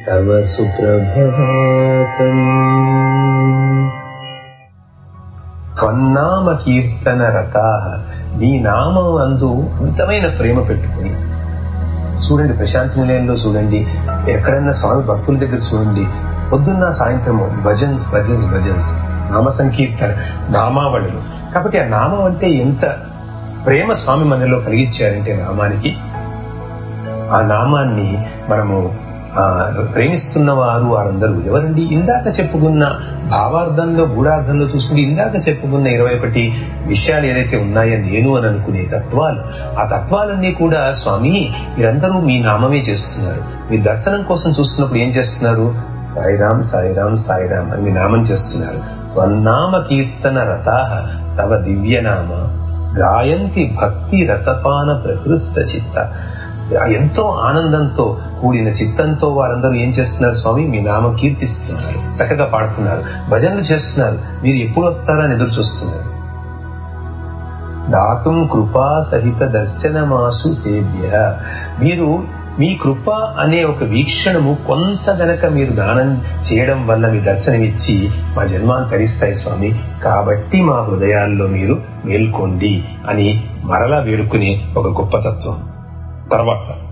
तव सुप्रभातम् స్వన్నామ కీర్తన రతా నీ నామం అందు అమితమైన ప్రేమ పెట్టుకుని చూడండి ప్రశాంతి నిలయంలో చూడండి ఎక్కడన్నా స్వామి భక్తుల దగ్గర చూడండి పొద్దున్న సాయంత్రము భజన్స్ భజన్స్ భజన్స్ నామ సంకీర్తన నామావళులు కాబట్టి ఆ నామం అంటే ఎంత ప్రేమ స్వామి మనలో కలిగించారంటే నామానికి ఆ నామాన్ని మనము ఆ ప్రేమిస్తున్న వారు వారందరూ ఎవరండి ఇందాక చెప్పుకున్న భావార్థంలో గూఢార్థంలో చూసుకుంటే ఇందాక చెప్పుకున్న ఇరవై ఒకటి విషయాలు ఏదైతే ఉన్నాయో నేను అని అనుకునే తత్వాలు ఆ తత్వాలన్నీ కూడా స్వామి మీరందరూ మీ నామమే చేస్తున్నారు మీ దర్శనం కోసం చూస్తున్నప్పుడు ఏం చేస్తున్నారు సాయిరామ్ సాయిరామ్ సాయిరామ్ అని మీ నామం చేస్తున్నారు త్వన్నామ కీర్తన రథాహ తవ దివ్యనామ గాయంతి భక్తి రసపాన ప్రకృష్ట చిత్త ఎంతో ఆనందంతో కూడిన చిత్తంతో వారందరూ ఏం చేస్తున్నారు స్వామి మీ నామం కీర్తిస్తున్నారు చక్కగా పాడుతున్నారు భజనలు చేస్తున్నారు మీరు ఎప్పుడు వస్తారా అని ఎదురు చూస్తున్నారు దాతుం కృపా సహిత దర్శనమాసు తేభ్య మీరు మీ కృప అనే ఒక వీక్షణము కొంత గనక మీరు దానం చేయడం వల్ల మీ దర్శనమిచ్చి మా జన్మాన్ని తరిస్తాయి స్వామి కాబట్టి మా హృదయాల్లో మీరు మేల్కోండి అని మరలా వేడుకునే ఒక గొప్ప తత్వం తర్వాత